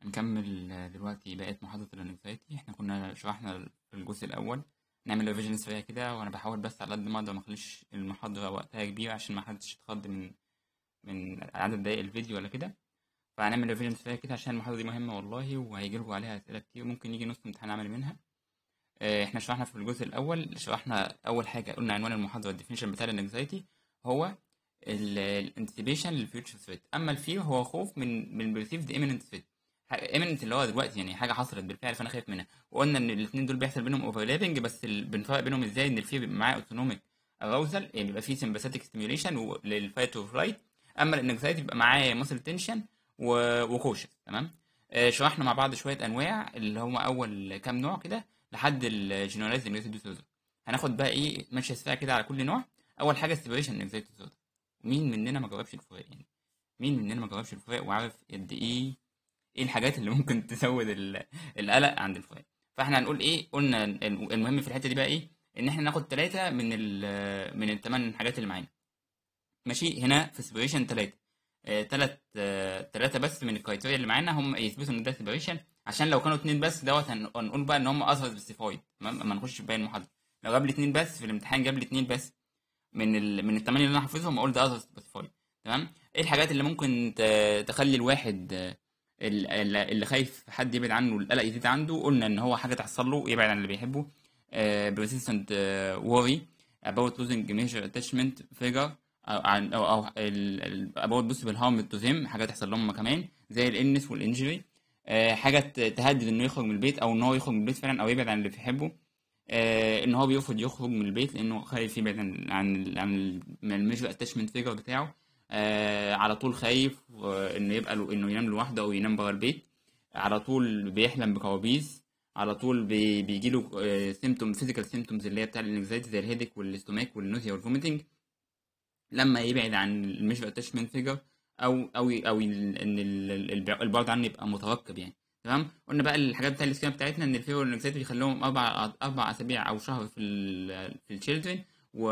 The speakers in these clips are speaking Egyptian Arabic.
هنكمل آه، دلوقتي بقية محاضرة الانكزايتي احنا كنا شرحنا في الجزء الأول نعمل ريفيجن سريع كده وأنا بحاول بس على قد ما أقدر مخليش المحاضرة وقتها كبير عشان محدش يتخض من من عدد دقايق الفيديو ولا كده فهنعمل ريفيجن سريع كده عشان المحاضرة دي مهمة والله وهيجيلكوا عليها أسئلة كتير ممكن يجي نص امتحان عملي منها آه، احنا شرحنا في الجزء الأول شرحنا أول حاجة قلنا عنوان المحاضرة الديفينيشن بتاع الانكزايتي هو الانتسيبيشن للفيوتشر ثريت اما الفير هو خوف من من perceived imminent threat imminent اللي هو دلوقتي يعني حاجه حصلت بالفعل فانا خايف منها وقلنا ان الاثنين دول بيحصل بينهم اوفرلابنج بس ال... بنفرق بينهم ازاي ان الفير بيبقى معاه اوتونوميك اراوزل يعني بيبقى فيه سمباثيك ستيميوليشن للفايت اور فلايت اما الانكزايتي بيبقى معاه ماسل تنشن وكوشس تمام آه، شرحنا مع بعض شويه انواع اللي هم اول كام نوع كده لحد الجنرالايز انكزايتي ديسوردر هناخد بقى ايه ماشيه سريع كده على كل نوع اول حاجه السيبريشن انكزايتي ديسوردر مين مننا ما جربش الفراق يعني مين مننا ما جربش الفراق وعارف قد ايه ايه الحاجات اللي ممكن تزود ال- القلق عند الفراق فاحنا هنقول ايه قلنا الم- المهم في الحته دي بقى ايه ان احنا ناخد ثلاثه من ال من الثمان حاجات اللي معانا ماشي هنا في سيبريشن ثلاثه ثلاث ثلاثه بس من الكرايتيريا اللي معانا هم يثبتوا ان ده سيبريشن عشان لو كانوا اثنين بس دوت هن- هنقول بقى ان هم اثر سبيسيفايد تمام اما نخش في باقي المحاضره لو جاب لي اثنين بس في الامتحان جاب لي اثنين بس من ال... من الثمانيه اللي انا حافظهم اقول ده اثر سبيسيفايد تمام ايه الحاجات اللي ممكن ت... تخلي الواحد آه، ال- ال- اللي خايف حد يبعد عنه القلق يزيد عنده قلنا ان هو حاجه تحصل له يبعد عن اللي بيحبه persistent آه، worry about losing major attachment figure او عن او, أو ال... ال... about possible harm to them حاجه تحصل لهم هم كمان زي الانس والانجري حاجه ت- تهدد انه يخرج من البيت او ان هو يخرج من البيت فعلا او يبعد عن اللي بيحبه آه، ان هو بيرفض يخرج من البيت لانه خايف يبعد عن عن عن الميجر اتاشمنت فيجر بتاعه آه، على طول خايف آه، انه يبقى له انه ينام لوحده او ينام بره البيت على طول بيحلم بكوابيس على طول بي بيجي له سيمتوم فيزيكال سيمتومز اللي هي بتاع الانكزايتي زي الهيدك والاستوماك والنوزيا والفوميتنج لما يبعد عن الميجر اتاشمنت فيجر او او او ال- ان ال- ال- البعد عنه يبقى مترقب يعني تمام قلنا بقى الحاجات بتاع السكيما بتاعتنا ان الفيور والانكزايتي بيخليهم اربع اربع اسابيع او شهر في ال في التشيلدرن و...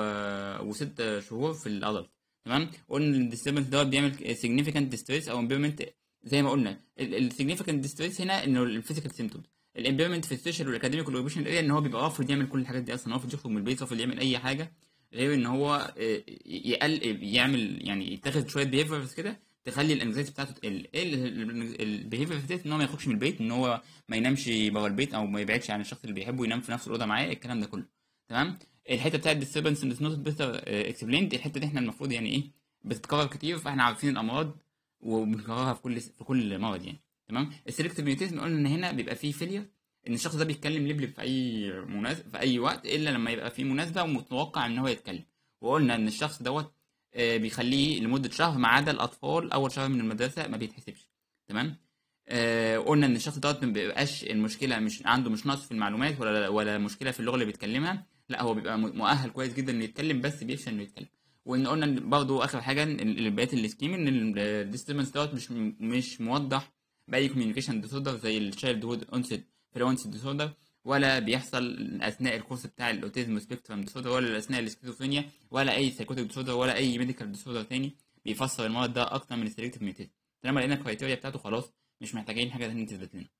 وست شهور في الادلت تمام قلنا ان الديستربنس دوت بيعمل significant distress او impairment زي ما قلنا السيجنيفيكانت distress هنا انه الفيزيكال سيمتومز الامبيرمنت في السوشيال والاكاديميك والاوبريشن اريا ان هو بيبقى رافض يعمل كل الحاجات دي اصلا رافض يخرج من البيت رافض يعمل اي حاجه غير ان هو آه، يقل يعمل يعني يتاخد شويه بيهيفيرز كده تخلي الانكزايتي بتاعته تقل ايه البيهيفير ديت ان هو ما يخرجش من البيت ان هو ما ينامش بره البيت او ما يبعدش عن الشخص اللي بيحبه ينام في نفس الاوضه معاه الكلام ده كله تمام الحته بتاعت disturbance is not better اكسبليند الحته دي احنا المفروض يعني ايه بتتكرر كتير فاحنا عارفين الامراض وبنكررها في كل في كل مرض يعني تمام السلكتيف ميوتيزم قلنا ان هنا بيبقى فيه فيلير ان الشخص ده بيتكلم لبلب في اي مناسبه في اي وقت الا لما يبقى في مناسبه ومتوقع ان هو يتكلم وقلنا ان الشخص دوت آه، بيخليه لمده شهر ما عدا الاطفال اول شهر من المدرسه ما بيتحسبش تمام آه قلنا ان الشخص دوت ما بيبقاش المشكله مش عنده مش نقص في المعلومات ولا ولا مشكله في اللغه اللي بيتكلمها لا هو بيبقى م- مؤهل كويس جدا انه يتكلم بس بيفشل انه يتكلم وان قلنا إن برضه اخر حاجه إن ال- بقيه السكيم ان الديستربنس دوت مش مش موضح باي كوميونيكيشن ديسوردر زي الشايلد هود اونست فلونسي ديسوردر ولا بيحصل اثناء الكورس بتاع الاوتيزم سبيكترم ديسوردر ولا اثناء السكيزوفرينيا ولا اي سايكوتيك ديسوردر ولا اي ميديكال ديسوردر تاني بيفسر المرض ده اكتر من السلكتيف ميوتيزم طالما لقينا الكرايتيريا بتاعته خلاص مش محتاجين حاجه تانية تثبت لنا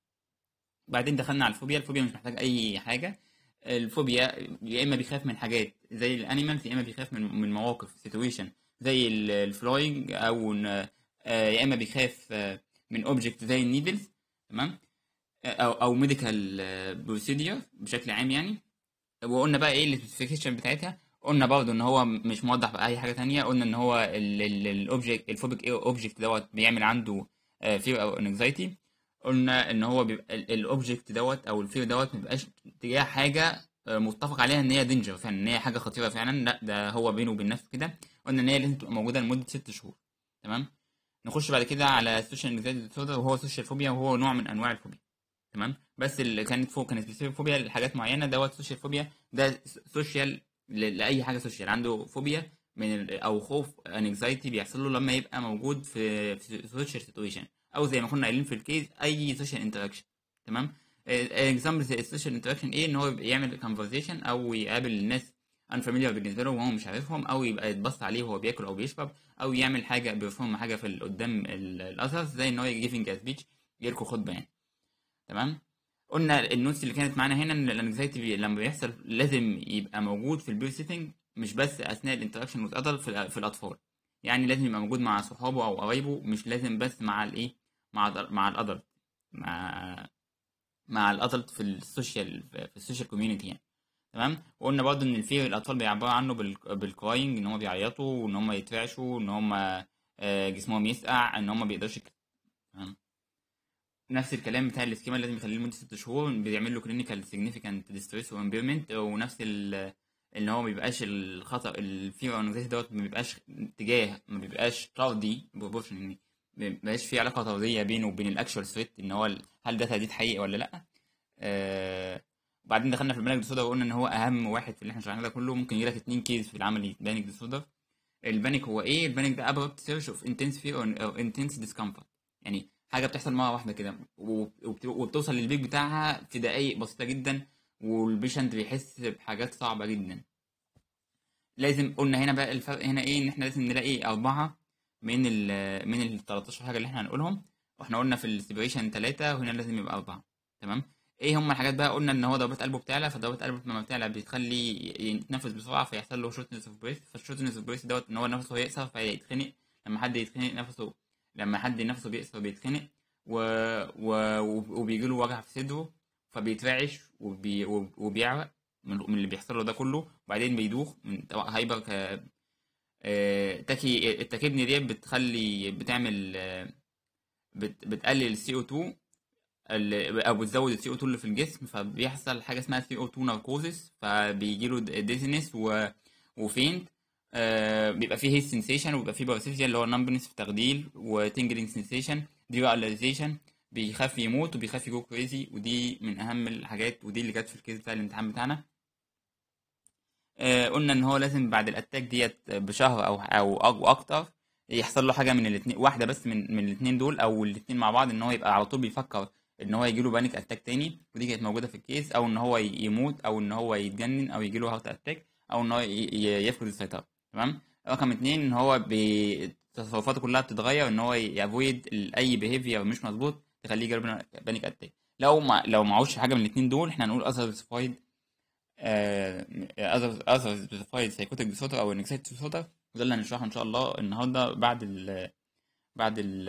بعدين دخلنا على الفوبيا الفوبيا مش محتاج اي حاجه الفوبيا يا اما بيخاف من حاجات زي الانيمالز يا اما بيخاف من من مواقف سيتويشن زي الفلاينج او إن- آه، يا اما بيخاف آه، من اوبجكت زي النيدلز تمام آه، او او ميديكال بروسيدير بشكل عام يعني وقلنا بقى ايه السبيسيفيكيشن بتاعتها قلنا برضه ان هو مش موضح باي حاجه تانية قلنا ان هو الاوبجكت الفوبيك اوبجكت دوت بيعمل عنده فير او انكزايتي قلنا ان هو بيبقى الاوبجكت دوت او الفير دوت ما بيبقاش تجاه حاجه آه، متفق عليها ان هي دينجر فعلا ان هي حاجه خطيره فعلا لا ده هو بينه وبين نفسه كده قلنا ان هي لازم تبقى موجوده لمده ست شهور تمام نخش بعد كده على السوشيال انكزايتي ديسوردر وهو سوشيال فوبيا وهو نوع من انواع الفوبيا تمام بس اللي كانت فوق كانت سبيسيفيك فوبيا لحاجات معينه دوت سوشيال فوبيا ده سوشيال ل- لاي حاجه سوشيال عنده فوبيا من ال- او خوف انكزايتي بيحصل له لما يبقى موجود في في سوشيال سيتويشن او زي ما كنا قايلين في الكيس اي سوشيال انتراكشن تمام اكزامبل زي السوشيال انتراكشن ايه ان هو يبقى يعمل كونفرزيشن او يقابل ناس unfamiliar بالنسبه له وهو مش عارفهم او يبقى يتبص عليه وهو بياكل او بيشرب او يعمل حاجه بيفهم حاجه في ال- قدام الاذرز زي ان هو يجيفنج سبيتش جايلكوا خطبه يعني تمام قلنا النوتس اللي كانت معانا هنا ان الانكزايتي لما بيحصل لازم يبقى موجود في البير سيتنج مش بس اثناء الانتراكشن وذ ادلت في, في الاطفال يعني لازم يبقى موجود مع صحابه او قرايبه مش لازم بس مع الايه مع مع الادلت مع مع الادلت في السوشيال في السوشيال كوميونتي يعني تمام وقلنا برضه ان الفير الاطفال بيعبروا عنه بالكراينج ان هم بيعيطوا وان هم يترعشوا ان هم جسمهم يسقع ان هم ما بيقدرش تمام نفس الكلام بتاع الاسكيما لازم يخليه لمده ست شهور بيعمل له كلينيكال سيجنيفيكانت ديستريس وامبيرمنت ونفس ان هو ما بيبقاش الخطر الفير انكزايتي دوت ما بيبقاش اتجاه ما بيبقاش طردي بروبورشن ما بيبقاش في علاقه طرديه بينه وبين الاكشوال ثريت ان هو هل ده تهديد حقيقي ولا لا آه وبعدين دخلنا في البانيك ديسوردر وقلنا ان هو اهم واحد في اللي احنا شرحناه ده كله ممكن يجيلك اتنين كيس في العملي بانيك ديسوردر البانيك هو ايه البانيك ده abrupt سيرش اوف intense fear او intense discomfort يعني حاجه بتحصل مره واحده كده وبتوصل للبيك بتاعها في دقايق بسيطه جدا والبيشنت بيحس بحاجات صعبه جدا لازم قلنا هنا بقى الفرق هنا ايه ان احنا لازم نلاقي اربعه من ال من ال 13 حاجه اللي احنا هنقولهم واحنا قلنا في السيبريشن ثلاثه وهنا لازم يبقى اربعه تمام ايه هم الحاجات بقى قلنا ان هو ضربات قلبه بتعلى فضربات قلبه لما بتعلى بتخليه يتنفس بسرعه فيحصل له شورتنس اوف بريث فالشورتنس اوف بريث دوت ان هو نفسه يقصر فيتخنق لما حد يتخنق نفسه لما حد نفسه بيقصر بيتخنق و... و... وبيجي له وجع في صدره فبيترعش وبي... وبيعرق من... من اللي بيحصل له ده كله وبعدين بيدوخ من هايبر ك... آه... تاكي التاكيبني ديت بتخلي بتعمل بت... بتقلل السي او 2 او بتزود السي او 2 اللي في الجسم فبيحصل حاجه اسمها سي او 2 ناركوزس فبيجي له ديزنس و... وفينت آه بيبقى فيه هيس سنسيشن وبيبقى فيه باراسيفيا اللي هو نمبرنس في تخديل وتنجرينج سنسيشن ديواليزيشن بيخاف يموت وبيخاف يجو كريزي ودي من اهم الحاجات ودي اللي جت في الكيس بتاع الامتحان بتاعنا آه قلنا ان هو لازم بعد الاتاك ديت بشهر او او او اكتر يحصل له حاجه من الاثنين واحده بس من من الاثنين دول او الاثنين مع بعض ان هو يبقى على طول بيفكر ان هو يجيله بانيك اتاك تاني ودي كانت موجوده في الكيس او ان هو يموت او ان هو يتجنن او يجيله هارت اتاك او ان هو يفقد السيطره تمام رقم اتنين ان هو بي... تصرفاته كلها بتتغير ان هو يافويد اي بيهيفير مش مظبوط تخليه يجرب بانيك اتاك لو ما لو معهوش حاجه من الاثنين دول احنا هنقول اثر سبايد اثر اثر سبايد سايكوتيك ديسوردر او انكسايتي ديسوردر وده اللي هنشرحه ان شاء الله النهارده بعد ال بعد ال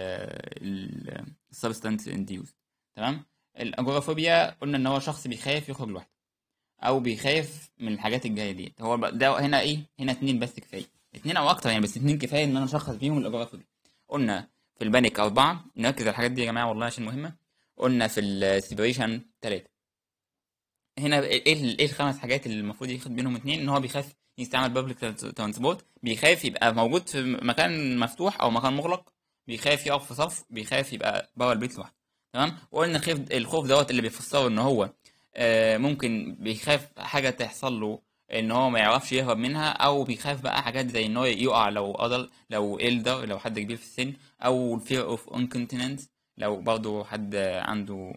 السبستانس انديوز تمام الاجورافوبيا قلنا ان هو شخص بيخاف يخرج لوحده او بيخاف من الحاجات الجايه ديت هو ده هنا ايه هنا اتنين بس كفايه اتنين او اكتر يعني بس اتنين كفايه ان انا اشخص بيهم الاجورافوبيا قلنا في البانيك اربعه نركز على الحاجات دي يا جماعه والله عشان مهمه قلنا في السيبريشن ثلاثه هنا ايه ايه الخمس حاجات اللي المفروض ياخد منهم اتنين ان هو بيخاف يستعمل بابليك ترانسبورت بيخاف يبقى موجود في مكان مفتوح او مكان مغلق بيخاف يقف في صف بيخاف يبقى بره البيت لوحده تمام وقلنا خيف الخوف دوت اللي بيفسره ان هو آه ممكن بيخاف حاجه تحصل له ان هو ما يعرفش يهرب منها او بيخاف بقى حاجات زي ان هو يقع لو أضل لو إلدر لو حد كبير في السن او fear اوف incontinence لو برضه حد عنده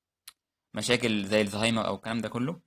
مشاكل زي الزهايمر او الكلام ده كله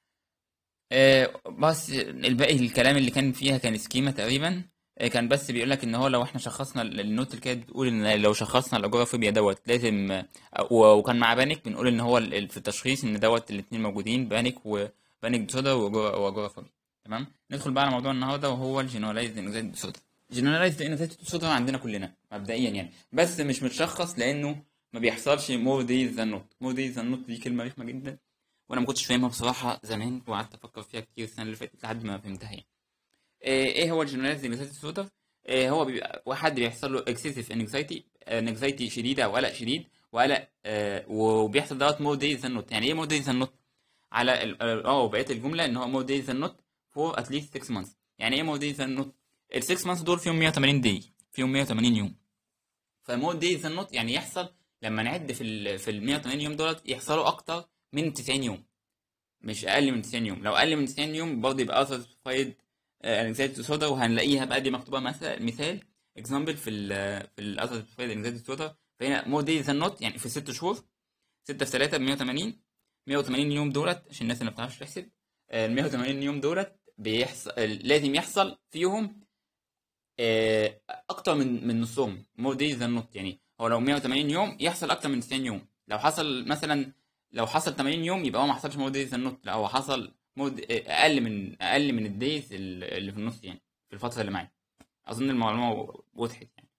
آه بس الباقي الكلام اللي كان فيها كان سكيما تقريبا كان بس بيقول لك ان هو لو احنا شخصنا النوت اللي كانت بتقول ان لو شخصنا الاجورافوبيا دوت لازم وكان مع بانيك بنقول ان هو في التشخيص ان دوت الاثنين موجودين بانيك وبانيك ديسوردر واجورافوبيا تمام ندخل بقى على موضوع النهارده وهو الجنرالايزد انكزايتي ديسوردر الجنرالايزد انكزايتي ديسوردر عندنا كلنا مبدئيا يعني بس مش متشخص لانه ما بيحصلش مور دايز ذان نوت مور دايز ذان نوت دي كلمه رخمه جدا وانا ما كنتش فاهمها بصراحه زمان وقعدت افكر فيها كتير السنه اللي فاتت لحد ما فهمتها يعني ايه هو الجنرالايزد انكزايتي ديسوردر إيه هو بيبقى واحد بيحصل له اكسسيف انكزايتي انكزايتي شديده او قلق شديد وقلق آه وبيحصل دوت مور دايز ذان نوت يعني ايه مور دايز ذان نوت على اه بقيه الجمله ان هو مور دايز ذان نوت فور اتليست 6 مانثs يعني ايه مور دايز ذان نوت ال 6 مانثs دول فيهم 180 داي فيهم 180 يوم فمور دايز ذان نوت يعني يحصل لما نعد في ال في ال 180 يوم دولت يحصلوا اكتر من 90 يوم مش اقل من 90 يوم لو اقل من 90 يوم برضه يبقى اسوسيفايد انكزايتي ديسوردر وهنلاقيها بقى دي مكتوبه مثلا مثال اكزامبل في ال في الاسوسيفايد انكزايتي ديسوردر فهنا مور دايز ذان نوت يعني في 6 شهور 6 في 3 ب 180 180 يوم دولت عشان الناس اللي ما بتعرفش تحسب ال 180 يوم دولت بيحصل لازم يحصل فيهم اكتر من من نصهم مور دايز ذان نوت يعني هو لو 180 يوم يحصل اكتر من 90 يوم لو حصل مثلا لو حصل 80 يوم يبقى هو ما حصلش مود دايز النوت لا هو حصل مود اقل من اقل من الدايز اللي في النص يعني في الفتره اللي معايا اظن المعلومه وضحت يعني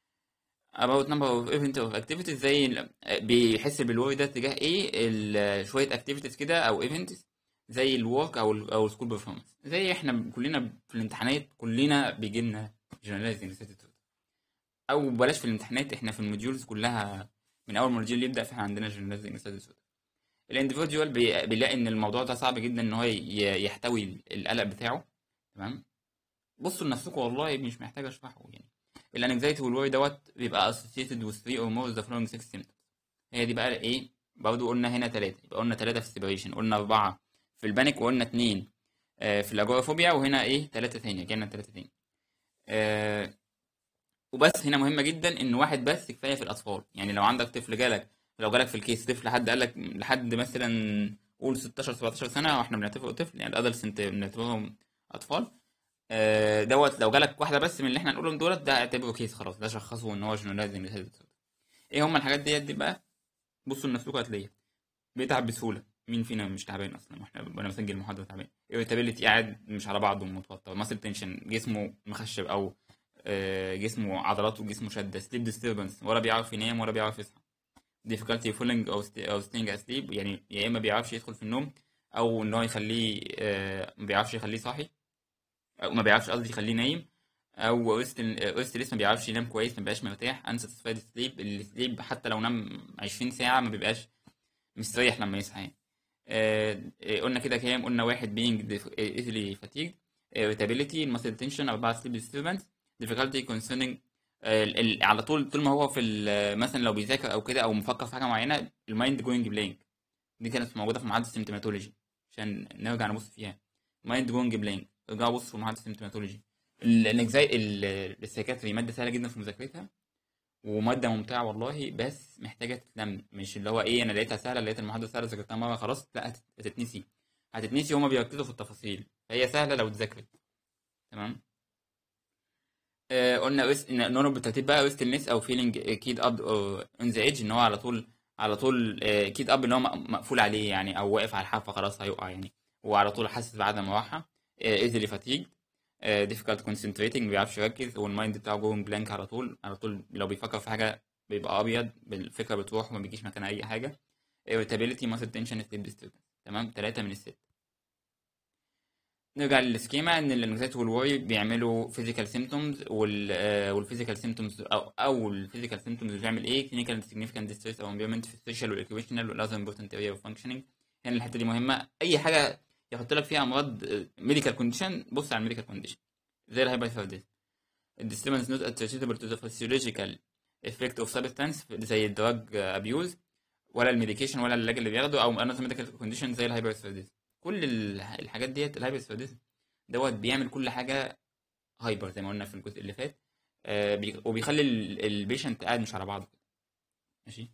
about number of event of activities زي ال- بيحس بالوري ده تجاه ايه ال- شويه activities كده او events زي الورك او ال او السكول بيرفورمانس زي احنا كلنا في الامتحانات كلنا بيجي لنا generalized anxiety او بلاش في الامتحانات احنا في الموديولز كلها من اول ما الموديول يبدا فاحنا عندنا generalized anxiety الانديفيدوال بي- بيلاقي ان الموضوع ده صعب جدا ان هو ي- يحتوي القلق بتاعه تمام بصوا لنفسكم والله مش محتاج اشرحه يعني الانكزايتي والوري دوت بيبقى associated with three or more of the following six symptoms هي دي بقى ايه برضه قلنا هنا ثلاثة يبقى قلنا ثلاثة في السيبريشن قلنا أربعة في البانيك وقلنا اتنين آه، في الأجورافوبيا وهنا ايه ثلاثة تاني جالنا ثلاثة تاني آه، وبس هنا مهمة جدا إن واحد بس كفاية في الأطفال يعني لو عندك طفل جالك لو جالك في الكيس طفل حد قال لك لحد مثلا قول 16 17 سنة واحنا بنعتبره طفل يعني الأدلتس انت بنعتبرهم أطفال آه، دوت لو جالك واحدة بس من اللي احنا هنقولهم دولت ده اعتبره كيس خلاص ده شخصه ان هو جنرالايزنج ايه هما الحاجات ديت دي بقى بصوا لنفسكم هتلاقيها بيتعب بسهولة مين فينا مش تعبان اصلا واحنا وانا بسجل المحاضرة تعبان irritability قاعد مش على بعضه متوتر ماسل تنشن جسمه مخشب او آه، جسمه عضلاته جسمه شادة سليب ديستربنس ولا بيعرف ينام ولا بيعرف يصحى difficulty falling او st- او staying asleep يعني يا اما بيعرفش يدخل في النوم او ان هو يخليه آه، ما بيعرفش يخليه صاحي او ما بيعرفش قصدي يخليه نايم او ريست ريست لسه ما بيعرفش ينام كويس ما بيبقاش مرتاح unsatisfied sleep السليب حتى لو نام 20 ساعة ما بيبقاش مستريح لما يصحى يعني. آه، آه، قلنا كده كام قلنا واحد being dif- آه، easily fatigued آه، irritability muscle tension أربعة sleep disturbance difficulty concerning آه، ال- ال- على طول طول ما هو في ال- مثلا لو بيذاكر او كده او مفكر في حاجه معينه المايند جوينج بلانك دي كانت موجوده في محاضره السيمتوماتولوجي عشان نرجع نبص فيها مايند جوينج بلانك ارجعوا بصوا في محاضره السيمتوماتولوجي الانكزاي السايكاتري ماده سهله جدا في مذاكرتها وماده ممتعه والله بس محتاجه تتلم مش اللي هو ايه انا لقيتها سهله لقيت المحاضره سهله ذاكرتها مره خلاص لا هت- هتتنسي هتتنسي هما بيركزوا في التفاصيل فهي سهله لو اتذاكرت تمام آه، قلنا ويست نونو بالترتيب بقى ويست النس او فيلينج كيد اب اون ذا ايدج ان هو على طول على طول كيد اب ان هو م- مقفول عليه يعني او واقف على الحافه خلاص هيقع يعني وعلى طول حاسس بعدم راحه ايزلي فاتيج difficult concentrating ما بيعرفش يركز والمايند بتاعه جوين بلانك على طول على طول لو بيفكر في حاجه بيبقى ابيض الفكره بتروح وما بيجيش مكانها اي حاجه irritability muscle tension sleep disturbance تمام ثلاثه من الست نرجع للسكيما ان الانكزايتي والوري بيعملوا فيزيكال سيمتومز والفيزيكال سيمتومز او او الفيزيكال سيمتومز بتعمل ايه كلينيكال سيجنيفيكانت ديستريس او امبيرمنت في السوشيال والايكويشنال والاذر امبورتنت اريا اوف فانكشننج هنا الحته دي مهمه اي حاجه يحط لك فيها امراض ميديكال كونديشن بص على الميديكال كونديشن زي الهايبرثايروديزم الديستربنس نوت attributable to the physiological effect of substance زي الدراج ابيوز ولا الميديكيشن ولا العلاج اللي بياخده او انذر ميديكال كونديشن زي الهايبرثايروديزم كل ال- الحاجات ديت الهايبرثايروديزم دوت بيعمل كل حاجه هايبر زي ما قلنا في الجزء اللي فات آه، بي- وبيخلي البيشنت قاعد مش على بعضه ماشي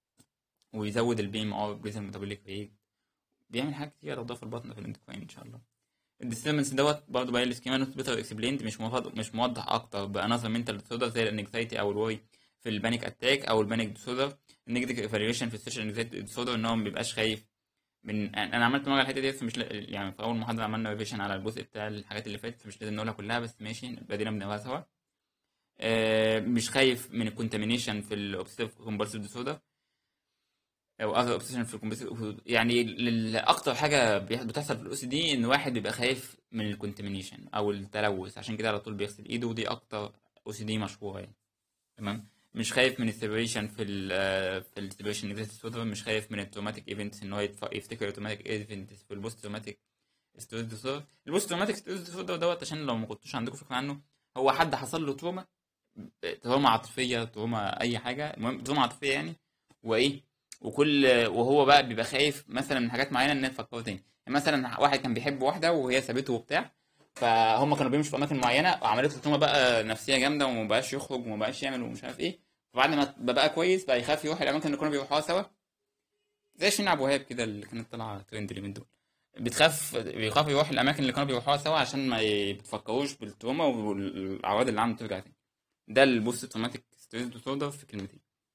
ويزود البي ام ار بريزن ميتابوليك ريت بيعمل حاجات كتير لو ضاف البطن في الاندوكراين ان شاء الله الديستربنس دوت برضه باين السكيما نوت بيتر اكسبليند مش موضح مش موضح اكتر بانذر منتال ديسوردر زي الانكزايتي او الوري في البانيك اتاك او البانيك ديسوردر النيجاتيف ايفالويشن في السوشيال انكزايتي ديسوردر ان هو ما بيبقاش خايف من انا عملت مره الحته دي بس مش ل... يعني في اول محاضره عملنا ريفيشن على الجزء بتاع الحاجات اللي فاتت مش لازم نقولها كلها بس ماشي بدينا بنقراها سوا آه، مش خايف من الكونتامينيشن في الاوبسيسيف كومبulsive ديسوردر او اذر اوبسيشن في الكومبulsive يعني ال- اكتر حاجه بيح- بتحصل في الاو سي دي ان واحد بيبقى خايف من الكونتامينيشن او التلوث عشان كده على طول بيغسل ايده ودي اكتر او سي دي مشهوره يعني تمام مش خايف من السيبريشن في ال في السيبريشن ديسوردر مش خايف من التروماتيك ايفنتس ان هو يتف- يفتكر التروماتيك ايفنتس في البوست تروماتيك ستريس ديسوردر البوست تروماتيك ستريس ديسوردر دوت عشان لو ما كنتوش عندكم فكره عنه هو حد حصل له تروما تروما عاطفيه تروما اي حاجه المهم تروما عاطفيه يعني وايه وكل وهو بقى بيبقى خايف مثلا من حاجات معينه انها تفكره تاني يعني مثلا واحد كان بيحب واحده وهي سابته وبتاع فهم كانوا بيمشوا في اماكن معينه وعملت له تروما بقى نفسيه جامده وما بقاش يخرج وما بقاش يعمل ومش عارف ايه فبعد ما بقى, بقى كويس بقى يخاف يروح الاماكن اللي كانوا بيروحوها سوا زي شيرين عبد الوهاب كده اللي كانت طالعه ترند اليومين دول بتخاف بيخاف يروح الاماكن اللي كانوا بيروحوها سوا عشان ما يتفكروش بالتروما والاعراض اللي عنده ترجع تاني ده البوست تروماتيك ستريس ديسوردر في كلمتين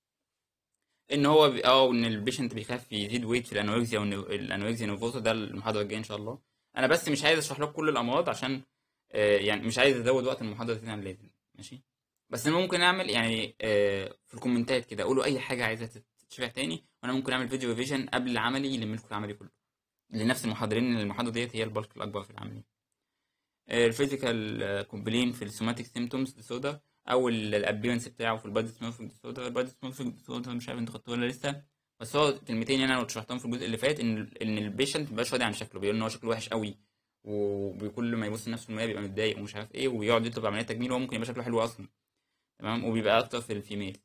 ان هو بي... اه ان البيشنت بيخاف يزيد ويت في الانوركسيا والانوركسيا نيرفوزا ده المحاضره الجايه ان شاء الله انا بس مش عايز اشرح لكم كل الامراض عشان آه يعني مش عايز ازود وقت المحاضره دي عن اللازم ماشي بس انا ممكن اعمل يعني آه في الكومنتات كده قولوا اي حاجه عايزه تتشرح تاني وانا ممكن اعمل فيديو ريفيجن قبل العملي يلم لكم العملي كله لنفس المحاضرين المحاضره ديت هي البلك الاكبر في العملي الفيزيكال كومبلين في السوماتيك سيمتومز ديسوردر او الابيرنس بتاعه في البادي سمورفيك ديسوردر البادي سمورفيك ديسوردر مش عارف انتوا خدتوه ولا لسه بس هو كلمتين يعني انا شرحتهم في الجزء اللي فات ان ان البيشنت مبيبقاش راضي عن شكله بيقول ان هو شكله وحش قوي وكل ما يبص لنفسه في المرايه بيبقى متضايق ومش عارف ايه ويقعد يطلب عمليات تجميل وهو ممكن يبقى شكله حلو اصلا تمام وبيبقى اكتر في الفيميل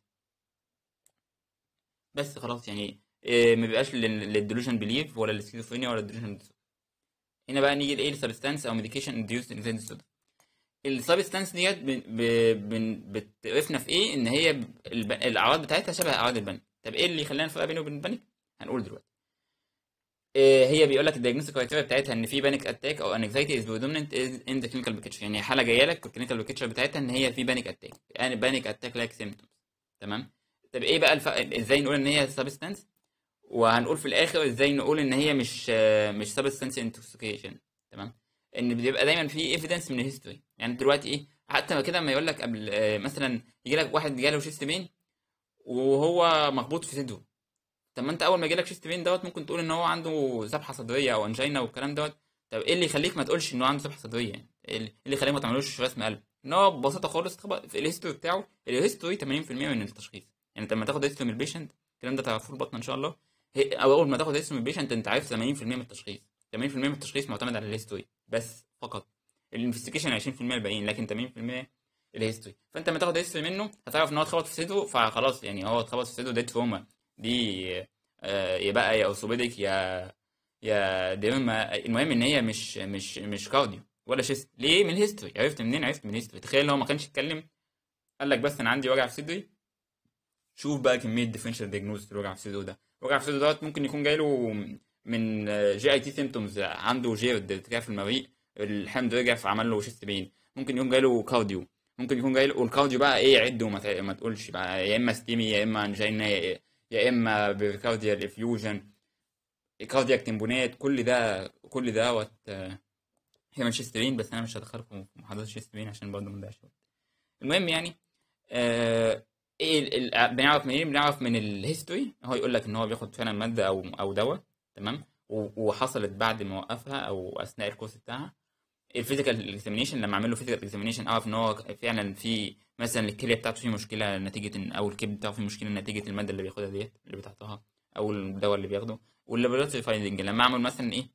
بس خلاص يعني إيه ما بيبقاش للديلوجن بليف ولا السكيزوفرينيا ولا الديلوجن هنا بقى نيجي لايه السبستانس او ميديكيشن انديوست انكزايتي ديسوردر السبستانس ديت بتعرفنا في ايه ان هي الب... الاعراض بتاعتها شبه اعراض البنك طب ايه اللي خلانا نفرق بينه وبين البنك هنقول دلوقتي إيه هي بيقول لك الدايجنوستيك كرايتيريا بتاعتها ان في بانيك اتاك او انكزايتي از دوميننت ان ذا كلينيكال بيكتشر يعني حاله جايه لك الكلينيكال بيكتشر بتاعتها ان هي في بانيك اتاك يعني بانيك اتاك لايك سيمبتومز تمام طب ايه بقى الف... ازاي نقول ان هي سبستانس وهنقول في الاخر ازاي نقول ان هي مش مش سبستانس انتوكسيكيشن تمام ان بيبقى دايما في ايفيدنس من الهيستوري يعني دلوقتي ايه حتى كده لما يقول لك قبل آه مثلا يجي لك واحد جاله شيست بين وهو مخبوط في صدره طب ما انت اول ما يجي لك شيست بين دوت ممكن تقول ان هو عنده ذبحه صدريه او انجينا والكلام دوت طب ايه اللي يخليك ما تقولش ان هو عنده ذبحه صدريه يعني ايه اللي يخليك ما تعملوش رسم قلب ان هو ببساطه خالص في الهيستوري بتاعه الهيستوري 80% من التشخيص يعني انت لما تاخد هيستوري من البيشنت الكلام ده تعرفوه البطن ان شاء الله او اول ما تاخد هيستوري من البيشنت انت عارف 80% من التشخيص 80% من التشخيص معتمد على الهيستوري بس فقط الانفستيجيشن 20% الباقيين لكن 80% الهيستوري فانت لما تاخد هيستوري منه هتعرف ان هو اتخبط في صدره فخلاص يعني هو اتخبط في صدره دي تروما دي آه يا بقى يا اوسوبيديك يا يا ديرما المهم ان هي مش مش مش كارديو ولا شيست ليه من الهيستوري عرفت منين عرفت من الهيستوري تخيل هو ما كانش يتكلم قال لك بس انا عندي وجع في صدري شوف بقى كميه ديفرنشال ديجنوز الوجع في صدره ده الوجع في صدره دوت ممكن يكون جاي له من جي اي تي سيمتومز عنده جيرد ارتجاع في المريء الحمض رجع فعمل له شيست بين ممكن يكون جاي له كارديو ممكن يكون جاي له والكارديو بقى ايه عد وما ما تقولش بقى يا اما ستيمي يا اما انجينا يا اما بكارديال افيوجن كاردياك تمبونات كل ده كل دوت هي من شيست بين بس انا مش هدخلكم في محاضرات شيست بين عشان برضه ما نضيعش وقت المهم يعني آه ايه بنعرف منين إيه؟ بنعرف من الهيستوري هو يقول لك ان هو بياخد فعلا ماده او او دواء تمام وحصلت بعد ما وقفها او اثناء الكورس بتاعها الفيزيكال اكزامينيشن لما اعمل له فيزيكال اكزامينيشن اعرف ان هو فعلا في مثلا الكليه بتاعته فيه مشكله نتيجه ان او الكبد بتاعه فيه مشكله نتيجه الماده اللي بياخدها ديت اللي بتاعتها او الدواء اللي بياخده واللابوراتوري فايندنج لما اعمل مثلا ايه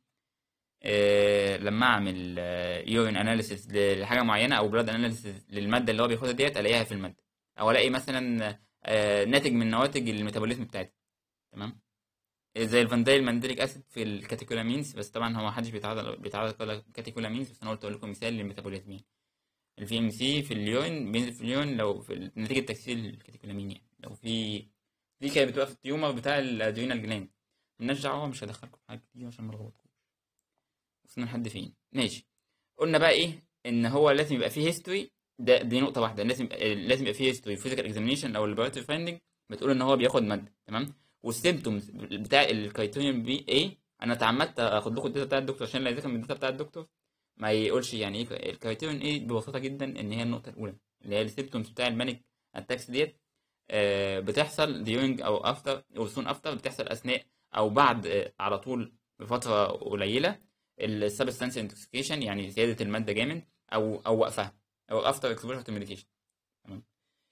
آه لما اعمل يورين اناليسيس لحاجه معينه او بلاد اناليسيس للماده اللي هو بياخدها ديت الاقيها في الماده او الاقي مثلا آه ناتج من نواتج الميتابوليزم بتاعتها تمام زي الفاندايل مانديليك اسيد في الكاتيكولامينز بس طبعا هو محدش بيتعرض بيتعرض للكاتيكولامينز بس انا قلت اقول لكم مثال للميتابوليزم يعني الفي ام سي في اليون بينزل في اليون لو في نتيجه تكسير الكاتيكولامين يعني لو في دي كانت بتبقى في التيومر بتاع الادرينال جلاند مالناش دعوه مش هدخلكم في حاجه كتير عشان ما اغلطكمش وصلنا لحد فين ماشي قلنا بقى ايه ان هو لازم يبقى فيه هيستوري ده دي نقطه واحده لازم لازم يبقى فيه هيستوري فيزيكال اكزامينيشن او اللابوراتوري فايندنج بتقول ان هو بياخد ماده تمام والسيمتومز بتاع الكريتيريون بي ايه انا اتعمدت اخد لكم الداتا بتاع الدكتور عشان لا يذاكر من الداتا بتاع الدكتور ما يقولش يعني ايه الكريتيريون ايه ببساطه جدا ان هي النقطه الاولى اللي هي السيمتومز بتاع المانيك اتاكس ديت آه بتحصل during او افتر او soon افتر بتحصل اثناء او بعد آه على طول بفتره قليله السبستانس انتوكسيكيشن يعني زياده الماده جامد او او وقفها او افتر اكسبوجر تو ميديكيشن تمام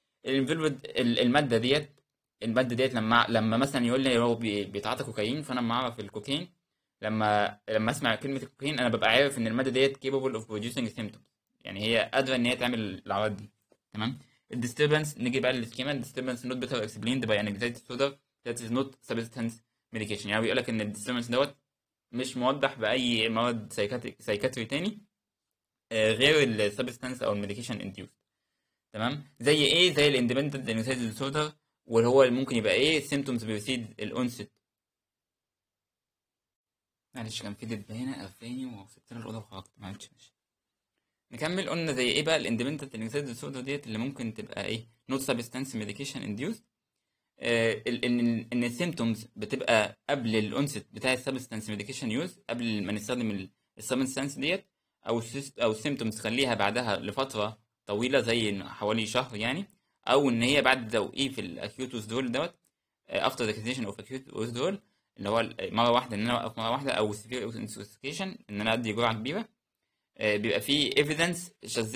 الماده ديت الماده ديت لما لما مثلا يقول لي هو بيتعاطى كوكايين فانا لما اعرف الكوكايين لما لما اسمع كلمه الكوكايين انا ببقى عارف ان الماده ديت capable of producing symptoms يعني هي قادره ان هي تعمل الاعراض دي تمام الديستربنس نيجي بقى للسكيما الديستربنس نوت بيتر اكسبليند باي انكزايتي ديسوردر ذات از نوت سبستانس ميديكيشن يعني بيقول لك ان الديستربنس دوت مش موضح باي مواد سايكاتري تاني آه غير السبستانس او الميديكيشن انديوس تمام زي ايه زي الاندبندنت انكزايتي ديسوردر واللي هو ممكن يبقى ايه سيمتومز بيسيد الانست معلش كان في دب هنا قفاني وسبت الاوضه وخرجت معلش ماشي نكمل قلنا زي ايه بقى الاندبندنت انكزايتي ديسوردر ديت اللي ممكن تبقى ايه نوت سبستانس ميديكيشن انديوس آه، ال- ان ان السيمتومز بتبقى قبل الانست بتاع السبستانس ميديكيشن يوز قبل ما نستخدم السبستانس ديت او السيست او السيمتومز خليها بعدها لفتره طويله زي إن حوالي شهر يعني او ان هي بعد توقيف الاكيوت ويزدرول دوت افتر ذا اوف اكيوت ويزدرول اللي هو مره واحده ان انا اوقف مره واحده او سيفير انسوسيكيشن ان انا ادي جرعه كبيره آه، بيبقى فيه ايفيدنس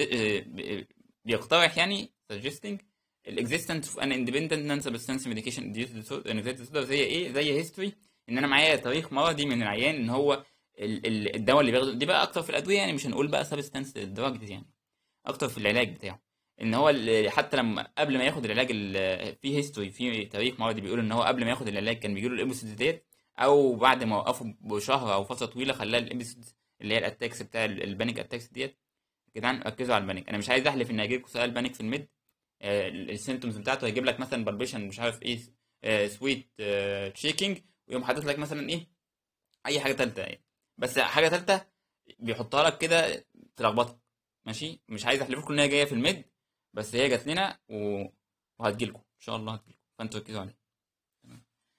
بيقترح يعني suggesting الاكزيستنس اوف ان اندبندنت نون سبستانس ميديكيشن ديسوردر زي ايه زي هيستوري ان انا معايا تاريخ مرضي من العيان ان هو ال- ال- الدواء اللي بياخده دي بقى اكتر في الادويه يعني مش هنقول بقى سبستانس دراج يعني اكتر في العلاج بتاعه ان هو ال- حتى لما قبل ما ياخد العلاج ال- في هيستوري في تاريخ مرضي بيقول ان هو قبل ما ياخد العلاج كان بيجيله الابيسودز ديت او بعد ما وقفه بشهر او فتره طويله خلاه الابيسودز اللي هي الاتاكس بتاع ال- البانيك اتاكس ديت يا جدعان ركزوا على البانيك انا مش عايز احلف ان هيجيلكوا سؤال بانيك في الميد السيمتومز بتاعته هيجيب لك مثلا بالبيشن مش عارف ايه سويت تشيكينج ويقوم حاطط لك مثلا ايه اي حاجه ثالثه يعني بس حاجه ثالثه بيحطها لك كده تلخبطك ماشي مش عايز احلف لكم ان هي جايه في الميد بس هي جات لنا و... وهتجيلكم ان شاء الله هتجيلكم فانتوا ركزوا عليها تمام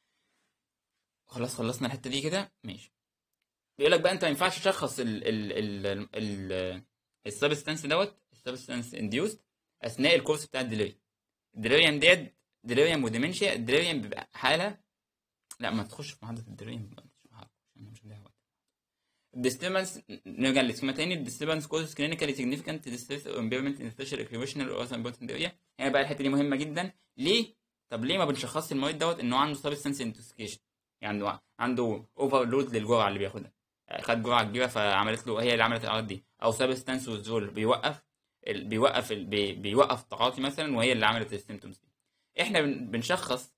خلاص خلصنا الحته دي كده ماشي بيقول لك بقى انت ما ينفعش تشخص ال ال ال ال السبستانس دوت السبستانس انديوست اثناء الكورس بتاع الديليريوم الديليريوم ديت ديليريوم وديمنشيا الديليريوم بيبقى حاله لا ما تخش في محاضره الديليريوم بقى، مش محاضرة، عشان مش هنضيع وقت الديستربنس نرجع للسكيما تاني الديستربنس كوزز كلينيكالي سيجنيفيكانت ديستريس او امبيرمنت ان سبيشال ريكريشنال او اذر امبورتنت اريا هنا بقى الحته دي مهمه جدا ليه؟ طب ليه ما بنشخصش المريض دوت ان هو عنده سبستانس انتوكسيكيشن يعني عنده عنده اوفرلود للجرعه اللي بياخدها خد جرعه كبيره فعملت له هي اللي عملت الاعراض دي او سبستانس ويزول بيوقف ال- بيوقف ال- بي- بيوقف التعاطي مثلا وهي اللي عملت السيمتومز دي احنا بن- بنشخص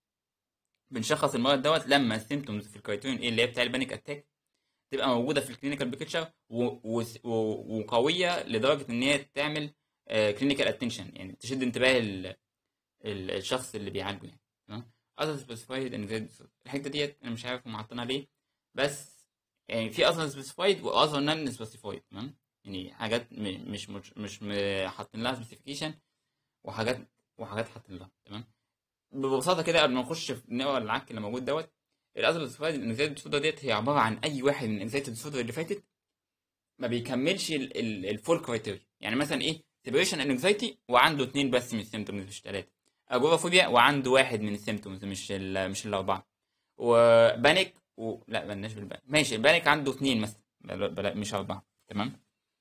بنشخص المرض دوت لما السيمتومز في الكريتيريون ايه اللي هي بتاع البانيك اتاك تبقى موجوده في الكلينيكال بيكتشر وقويه لدرجه ان هي تعمل كلينيكال اتنشن يعني تشد انتباه ال- ال- الشخص اللي بيعالجه يعني تمام other specified anxiety disorder الحته ديت انا مش عارف هم حاطينها ليه بس يعني في other specified و other non specified تمام يعني حاجات م- مش مش مش م- حاطين لها specification وحاجات وحاجات حاطين لها تمام ببساطه كده قبل ما نخش في نقرا العك اللي موجود دوت الاذر سبايد الانكزايتي ديسوردر ديت هي عباره عن اي واحد من الانكزايتي ديسوردر اللي فاتت ما بيكملش الفول كرايتيريا يعني مثلا ايه سيبريشن انكزايتي وعنده اثنين بس من السيمتومز مش ثلاثه اجورافوبيا وعنده واحد من السيمتومز مش ال مش الاربعه وبانيك و... لا بلاش بالبانيك ماشي البانيك عنده اثنين مثلا بلا... بلا... مش اربعه تمام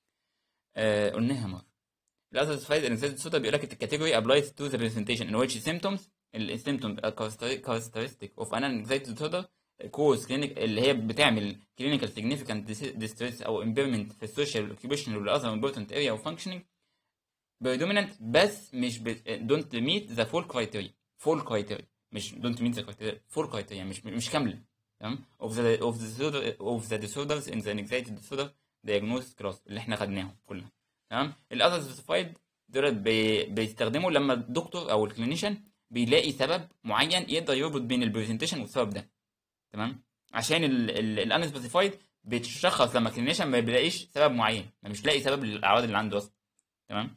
آه قلناها مره الاذر سبايد الانكزايتي ديسوردر بيقول لك الكاتيجوري applies to the presentation in which symptoms السيمتومز characteristic of an anxiety disorder cause clinic اللي هي بتعمل clinical significant dis- distress او impairment في السوشيال occupational وال other important area of functioning predominant بس مش ب... don't meet the full criteria full criteria مش don't meet the criteria full criteria مش مش كاملة تمام of the of the disorder of the disorders in the anxiety disorder diagnosis class اللي احنا خدناهم كلها تمام الاذر سبيسيفايد دول بي... بيستخدموا لما الدكتور او الكلينيشن بيلاقي سبب معين يقدر يربط بين البرزنتيشن والسبب ده تمام عشان الانسبيسيفايد بيتشخص لما الكلينيشن ما بيلاقيش سبب معين ما مش لاقي سبب للاعراض اللي عنده اصلا تمام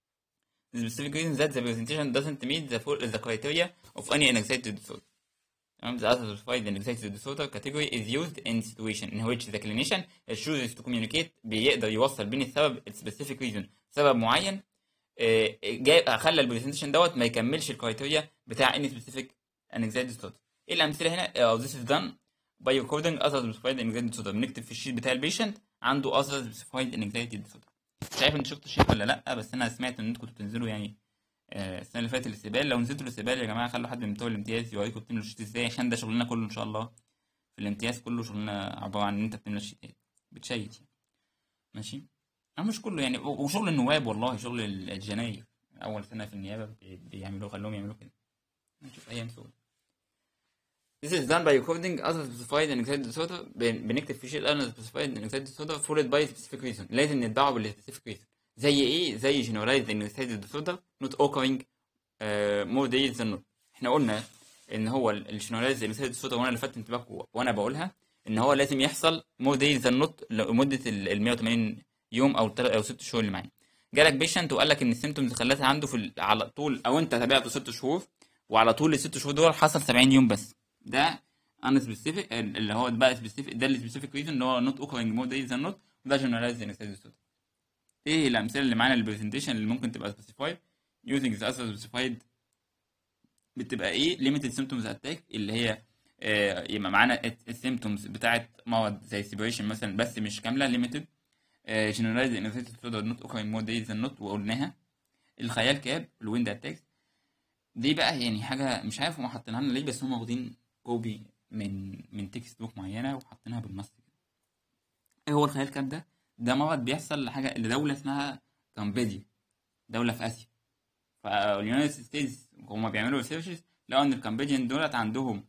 The specific reason that the presentation doesn't meet the full the criteria of any anxiety disorder. Um, the other specified anxiety disorder category is used in situation in which the clinician chooses to communicate بيقدر يوصل بين السبب specific reason سبب معين آه، جاي خلى البرزنتيشن دوت ما يكملش الكرايتيريا بتاع any specific anxiety disorder. ايه الامثله هنا؟ uh, this is done by recording other specified anxiety disorder بنكتب في الشيت بتاع البيشنت عنده other specified anxiety disorder. مش عارف انت شفت الشيت ولا لا بس انا سمعت ان انتوا كنتوا بتنزلوا يعني آه، السنه اللي فاتت الاستقبال لو نزلتوا الاستقبال يا جماعه خلوا حد من بتوع الامتياز يوريكم بتملوا الشيت ازاي عشان ده شغلنا كله ان شاء الله في الامتياز كله شغلنا عباره عن ان انت بتملى الشيتات بتشيت يعني ماشي أو مش كله يعني و- وشغل النواب والله شغل الجناير اول سنه في النيابه بي- بيعملوه خلوهم يعملوا كده نشوف ايام سود This is done by recording other specified anxiety disorder بن- بنكتب في شيء other specified anxiety disorder followed by specific reason لازم نتبعه بال specific reason زي ايه؟ زي generalized anxiety disorder not occurring uh, more days than not احنا قلنا ان هو ال generalized anxiety disorder وانا لفت انتباهكم وانا بقولها ان هو لازم يحصل more days than not لمده ال ال 180 يوم او تل- او 6 شهور اللي معانا جالك بيشنت وقال لك ان السيمتومز خلتها عنده في ال- على طول او انت تابعته 6 شهور وعلى طول الست شهور دول حصل 70 يوم بس ده ان سبيسيفيك اللي هو بقى سبيسيفيك ده السبيسيفيك ريزون اللي هو نوت اوكرينج مور دايز ذان نوت وده جنرالايز انكسايد ديسوردر ايه الامثله اللي معانا البرزنتيشن اللي ممكن تبقى سبيسيفايد يوزنج ذا اثر سبيسيفايد بتبقى ايه ليميتد سيمتومز اتاك اللي هي آه يبقى معانا السيمتومز بتاعت مرض زي سيبريشن مثلا بس مش كامله ليميتد جنرالايز انكسايد ديسوردر نوت اوكرينج مور دايز ذان نوت وقلناها الخيال كاب الويند اتاكس دي بقى يعني حاجه مش عارف هم حاطينها لنا ليه بس هم واخدين كوبي من من تكست بوك معينه وحاطينها بالنص كده ايه هو الخيال كاب ده ده مرض بيحصل لحاجه لدوله اسمها كامبيديا دوله في اسيا فاليونايتد ستيتس هما بيعملوا ريسيرشز لقوا ان الكامبيديان دولت عندهم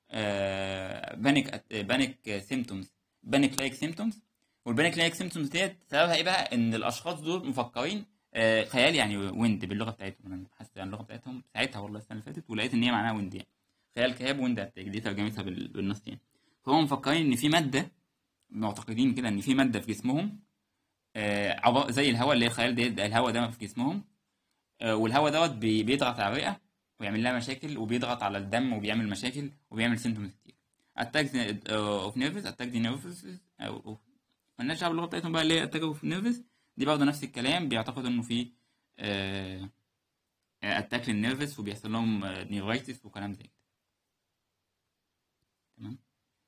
بانيك بانيك سيمتومز بانيك لايك سيمتومز والبانيك لايك سيمتومز ديت سببها ايه بقى ان الاشخاص دول مفكرين آه خيال يعني ويند باللغه بتاعتهم انا بحثت عن اللغه بتاعتهم ساعتها والله السنه اللي فاتت ولقيت ان هي معناها ويند يعني خيال كهاب ويند اتاك دي ترجمتها بالنص يعني فهم مفكرين ان في ماده معتقدين كده ان في ماده في جسمهم آه زي الهواء اللي هي الخيال ده الهواء ده في جسمهم آه والهواء دوت بي بيضغط على الرئه ويعمل لها مشاكل وبيضغط على الدم وبيعمل مشاكل وبيعمل سيمتومز كتير اتاك اوف نيرفز اتاك دي نيرفز او مالناش دعوه باللغه بتاعتهم بقى اللي هي اتاك اوف نيرفز دي برضه نفس الكلام بيعتقدوا انه في اتاك للنيرفس وبيحصل لهم نيرايتس وكلام زي كده تمام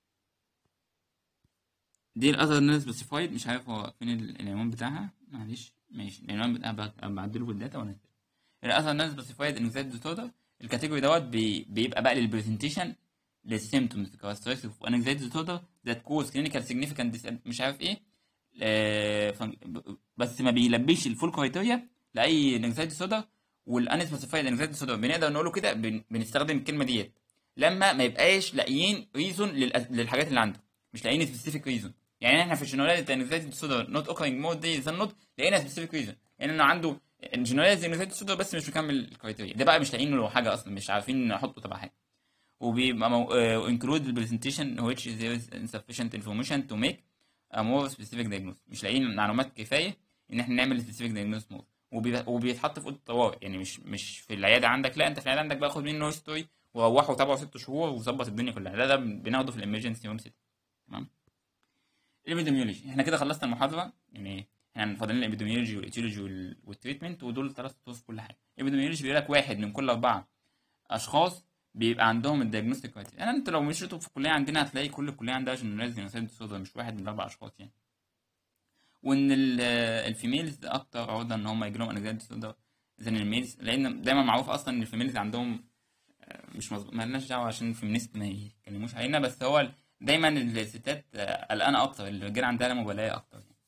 دي الاذر نيرف سبيسيفايد مش عارف هو فين العنوان بتاعها معلش ماشي العنوان بتاعها بعدله في الداتا وانزله الاذر نيرف سبيسيفايد انكزايتي ديسوردر الكاتيجوري دوت بي بيبقى بقى للبرزنتيشن للسيمتومز كاركترستيك اوف انكزايتي ديسوردر ذات كوز كلينيكال سيجنيفيكانت مش عارف ايه بس ما بيلبيش الفول كرايتيريا لاي انكزايتي ديسوردر والانسبيسيفايد انكزايتي ديسوردر بنقدر نقوله كده بنستخدم الكلمه ديت لما ما يبقاش لاقيين ريزون للحاجات اللي عنده مش لاقيين سبيسيفيك ريزون يعني احنا في الجنراليز انكزايتي ديسوردر نوت اوكرينج مود دي ذان نوت لقينا سبيسيفيك ريزون يعني انه عنده الجنراليز انكزايتي ديسوردر بس مش مكمل الكرايتيريا ده بقى مش لاقيين له حاجه اصلا مش عارفين نحطه تبع حاجه وبيبقى مو... uh, include the presentation which there is insufficient information to make a more specific diagnosis مش لاقيين معلومات كفايه ان احنا نعمل specific diagnosis more وبي... وبيتحط في اوضه الطوارئ يعني مش مش في العياده عندك لا انت في العياده عندك بقى خد منه هيستوري وروحه تابعه ست شهور وظبط الدنيا كلها ده ده بناخده في الامرجنسي روم سيتي تمام الابيديميولوجي احنا كده خلصنا المحاضره يعني احنا فاضل لنا الابيديميولوجي والايتيولوجي والتريتمنت ودول ثلاث خطوط في كل حاجه الابيديميولوجي بيقول لك واحد من كل اربعه اشخاص بيبقى عندهم الدياجنوستيك كرايتيريا يعني انت لو مشيتوا في الكليه عندنا هتلاقي كل الكليه عندها جنراليز جينوسايد ديسوردر مش واحد من اربع اشخاص يعني وان الفيميلز اكتر عرضه ان هم يجيلهم انكزايتي ديسوردر زي الميلز لان دايما معروف اصلا ان الفيميلز عندهم مش مظبوط مالناش دعوه عشان الفيمينيست ما يتكلموش علينا بس هو دايما الستات قلقانه اكتر الرجاله عندها مبالاه اكتر يعني.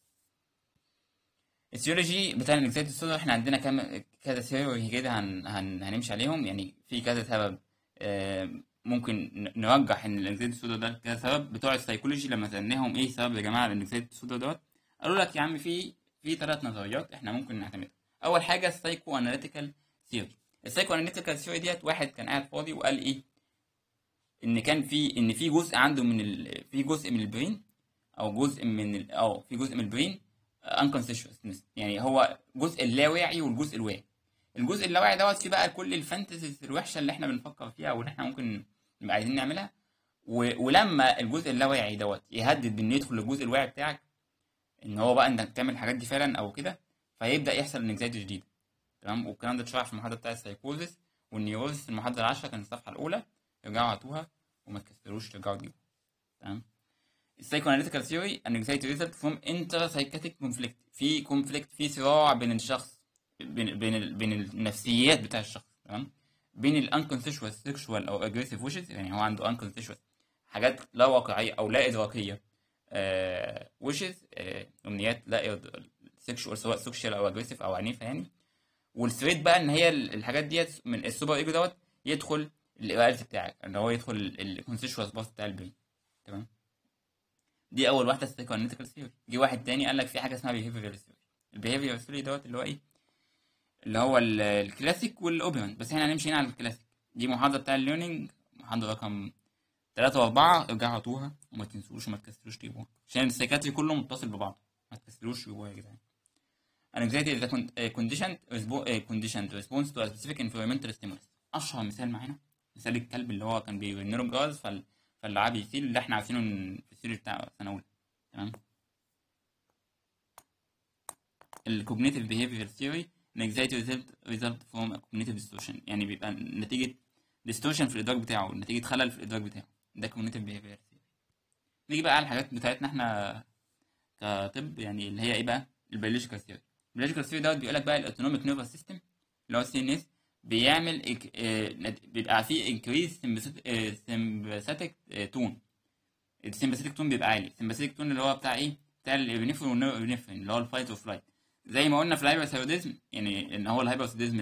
السيولوجي بتاع الانكزايتي ديسوردر احنا عندنا كام كذا ثيوري كده هن... هن... هنمشي عليهم يعني في كذا سبب آه ممكن نرجح ان الانكزايتي ديسوردر ده كذا سبب بتوع السيكولوجي لما سالناهم ايه سبب يا جماعه الانكزايتي ديسوردر دوت قالوا لك يا عم في في ثلاث نظريات احنا ممكن نعتمدها اول حاجه السايكو اناليتيكال ثيوري السايكو اناليتيكال ثيوري ديت واحد كان قاعد فاضي وقال ايه ان كان في ان في جزء عنده من ال... في جزء من البرين او جزء من ال... او في جزء من البرين unconscious يعني هو جزء اللاواعي والجزء الواعي الجزء اللاواعي دوت فيه بقى كل الفانتزيز الوحشه اللي احنا بنفكر فيها واللي احنا ممكن نبقى عايزين نعملها و... ولما الجزء اللاواعي دوت يهدد بان يدخل الجزء الواعي بتاعك ان هو بقى انك تعمل الحاجات دي فعلا او كده فيبدا يحصل انكزايتي جديده تمام والكلام ده اتشرح في المحاضره بتاعت السايكوزيس والنيوروزيس في المحاضره العاشره كانت الصفحه الاولى ارجعوا هاتوها وما تكسروش ترجعوا تجيبوها تمام السايكواناليتيكال ثيوري ان anxiety result from intrapsychotic conflict في كونفليكت في صراع بين الشخص بين بين ال... بين النفسيات بتاع الشخص تمام بين الانكونسيشوال سيكشوال او اجريسيف ويشز يعني هو عنده انكونسيشوال حاجات لا واقعيه او لا ادراكيه ويشز امنيات لا سيكشوال سواء سيكشوال او اجريسيف او عنيفه يعني والثريد بقى ان هي الحاجات ديت من السوبر ايجو دوت يدخل الرياليتي بتاعك ان هو يدخل الكونسيشوال باس بتاع البرين تمام دي اول واحده سايكواناليتيكال ثيوري جه واحد تاني قال لك في حاجه اسمها بيهيفيرال ثيوري البيهيفيرال ثيوري دوت اللي هو ايه اللي هو الكلاسيك والاوبيرنت بس احنا هنمشي هنا على الكلاسيك دي محاضره بتاع الليرنينج محاضره رقم ثلاثة وأربعة ارجعوا هاتوها وما تنسوش وما تكسروش تجيبوها عشان السيكاتري كله متصل ببعض ما تكسروش تجيبوها يا جدعان Anxiety is a conditioned, conditioned response to a specific environmental stimulus اشهر مثال معانا مثال الكلب اللي هو كان بيرن له الجرس فال... فاللعاب يسيل اللي احنا عارفينه إن في السيري بتاع سنه اولى تمام الكوجنيتيف بيهيفير ثيوري anxiety result result from a cognitive distortion يعني بيبقى نتيجة distortion في الإدراك بتاعه نتيجة خلل في الإدراك بتاعه ده cognitive behavior theory نيجي بقى على الحاجات بتاعتنا احنا كطب يعني اللي هي ايه بقى البيولوجيكال ثيوري البيولوجيكال ثيوري دوت بيقول لك بقى الاوتونوميك نيرفس سيستم اللي هو السي ان اس بيعمل إك... آه، نت- بيبقى فيه انكريز سمباثيك تون السمباثيك تون بيبقى عالي السمباثيك تون اللي هو بتاع ايه بتاع الابنفرين والنيرو ابنفرين اللي هو الفايت اوف فلايت زي ما قلنا في الهايبرثايروديزم يعني ان هو الهايبرثايروديزم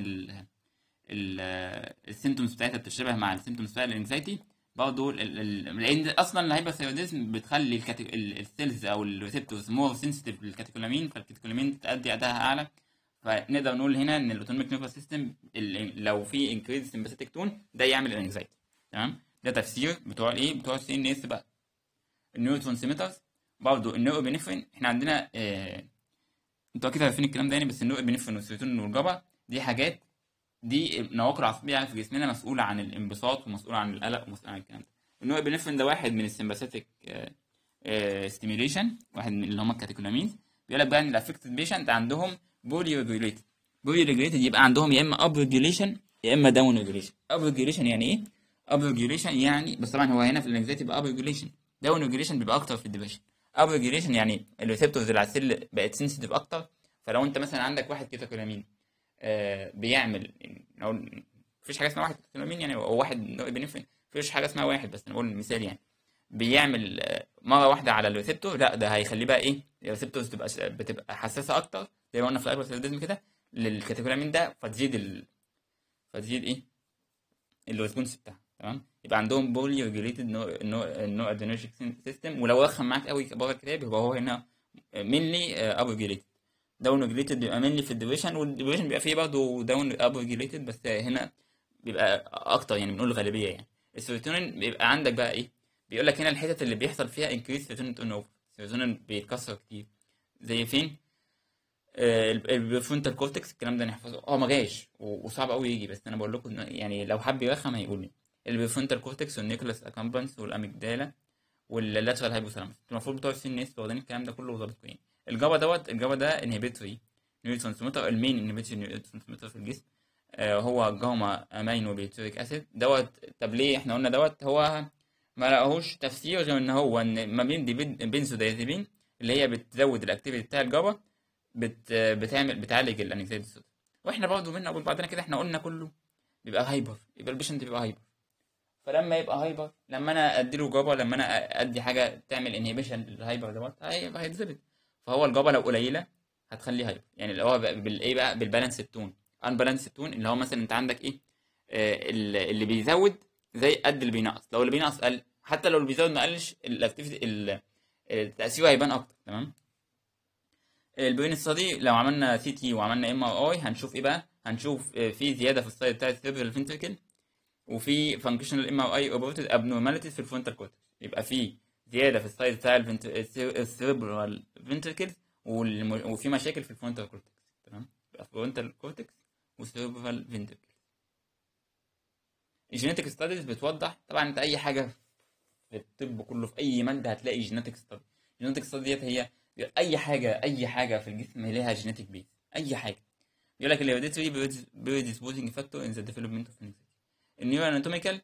السيمتومز بتاعتها بتشتبه مع السيمتومز بتاع الانكزايتي برضه ال- ال- لان اصلا الهايبرثايروديزم بتخلي الكاتي- ال- السيلز او الريسبتورز مور سنسيتيف للكاتيكولامين فالكاتيكولامين تأدي ادائها اعلى فنقدر نقول هنا ان الاوتونوميك نيرفس سيستم لو في انكريز سمباثيك تون ده يعمل الانكزايتي تمام ده تفسير بتوع الايه بتوع السي ان اس بقى النيورو ترانسميترز برضه النيوروبينفرين احنا عندنا آه انتوا اكيد عارفين الكلام ده يعني بس النيوروبينفرين والسيروتونين والجبا دي حاجات دي نواقل عصبيه في جسمنا مسؤوله عن الانبساط ومسؤوله عن القلق ومسؤوله عن الكلام ده النيوروبينفرين ده واحد من السمباثيك ستيميوليشن واحد من اللي هم الكاتيكولامينز بيقول لك بقى ان الافكتد بيشنت عندهم بولي ريجوليتد بولي ريجوليتد يبقى عندهم يا اما اب ريجوليشن يا اما داون ريجوليشن اب ريجوليشن يعني ايه اب ريجوليشن يعني بس طبعا هو هنا في الانكزايتي يبقى اب ريجوليشن داون ريجوليشن بيبقى اكتر في الديبريشن اب ريجوليشن يعني الريسبتورز اللي على السيل بقت سنسيتيف اكتر فلو انت مثلا عندك واحد كيتوكولامين آه بيعمل نقول مفيش حاجه اسمها واحد كيتوكولامين يعني هو واحد بنفرين مفيش حاجه اسمها واحد بس نقول مثال يعني بيعمل آه، مره واحده على الريسبتور لا ده هيخليه بقى ايه الريسبتورز تبقى بتبقى حساسه اكتر زي ما قلنا في الهايبرثايروديزم كده للكاتيكولامين ده فتزيد ال... فتزيد ايه الريسبونس بتاعها تمام يبقى عندهم بولي ريجوليتد نو نو ادرينرجيك سيستم ولو رخم معاك قوي بره الكتاب يبقى هو هنا مينلي اب ريجوليتد داون ريجوليتد بيبقى مينلي في الديفيشن والديفيشن بيبقى فيه برضه داون اب ريجوليتد بس هنا بيبقى اكتر يعني بنقول الغالبيه يعني السيروتونين بيبقى عندك بقى ايه بيقول لك هنا الحتت اللي بيحصل فيها انكريس سيروتونين تون اوفر السيروتونين بيتكسر كتير زي فين البريفرونتال كورتكس الكلام ده نحفظه اه ما جاش و- وصعب قوي يجي بس انا بقول لكم إنه يعني لو حب يرخم هيقول لي البريفرونتال كورتكس والنيكولاس اكامبانس والاميجدالا واللاترال هايبوثالاموس المفروض بتوع السي ان اس واخدين الكلام ده كله وظابطكم يعني الجابا دوت الجابا ده انهبيتوري نيورو ترانسميتر المين انهبيتوري نيورو ترانسميتر في الجسم آه هو جاما امينو بيتوريك اسيد دوت طب ليه احنا قلنا دوت هو ما لقاهوش تفسير غير ان هو ان ما بين دي بنزودايزيبين اللي هي بتزود الاكتيفيتي بتاع الجابا بت بتعمل بتعالج الانكزايتي ديسوردر واحنا برضه منا وبعدين كده احنا قلنا كله بيبقى هايبر يبقى البيشنت بيبقى هايبر فلما يبقى هايبر لما انا اديله جابا لما انا ادي حاجه تعمل انهبيشن للهايبر دوت هيبقى هيتظبط فهو الجابا لو قليله هتخليه هايبر يعني اللي هو ب- بالايه بقى بالبالانس التون ان بالانس التون اللي هو مثلا انت عندك ايه آه ال- اللي بيزود زي قد اللي بينقص لو اللي بينقص قل حتى لو اللي بيزود ما قلش الاكتيفيتي ال- التاثير هيبان اكتر تمام البرين ستادي لو عملنا سي تي وعملنا ام ار اي هنشوف ايه بقى هنشوف آه، في زياده في السايد بتاع السيرفيرال فينتركل وفي فانكشنال ام ار اي اوبرتد ابنورماليتيز في الفرونتال كورتكس يبقى في زياده في السايز بتاع السيربرال فينتركل وفي مشاكل في الفرونتال كورتكس تمام يبقى فرونتال كورتكس وسيربرال فينتركل الجينيتك ستاديز بتوضح طبعا انت اي حاجه في الطب كله في اي ماده هتلاقي جينيتك ستادي الجينيتك ستادي ديت هي اي حاجه اي حاجه في الجسم ليها جينيتك بيز اي حاجه يقول لك الهيريديتري predisposing factor in the development of anxiety النيو اناتوميكال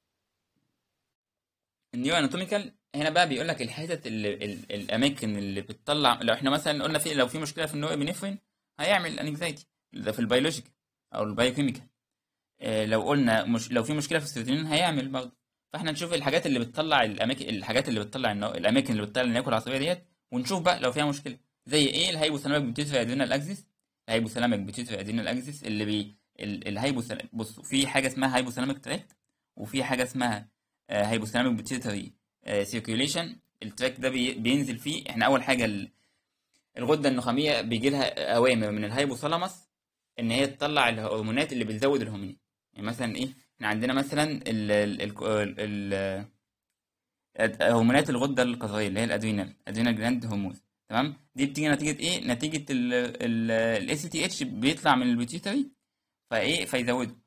النيو اناتوميكال هنا بقى بيقول لك الحتت اللي ال- الاماكن اللي بتطلع لو احنا مثلا قلنا في لو في مشكله في النوع ابنفرين هيعمل انكزايتي ده في البيولوجيكال او البايوكيميكال آه، لو قلنا مش لو في مشكله في السيروتونين هيعمل برضه فاحنا نشوف الحاجات اللي بتطلع الاماكن الحاجات اللي بتطلع النو... الاماكن اللي بتطلع النياكل العصبيه ديت ونشوف بقى لو فيها مشكله زي ايه الهايبوثالاميك بيتيوتري ادرينال اكسس الهايبوثالاميك بيتيوتري ادرينال اكسس اللي بي ال- الهايبوثالاميك بصوا في حاجه اسمها هايبوثالاميك تراك وفي حاجه اسمها هايبوثالاميك بيتيوتري سيركيوليشن التراك ده بي... بينزل فيه احنا اول حاجه ال- الغده النخاميه بيجي لها اوامر من الهايبوثالاموس ان هي تطلع الهرمونات اللي بتزود الهرمونات يعني مثلا ايه احنا عندنا مثلا ال ال ال ال ال- هرمونات الغده القذريه اللي هي الادرينال ادرينال جلاند هرمون تمام دي بتيجي نتيجه ايه نتيجه الاي سي تي اتش بيطلع من البيتيوتري فايه فيزوده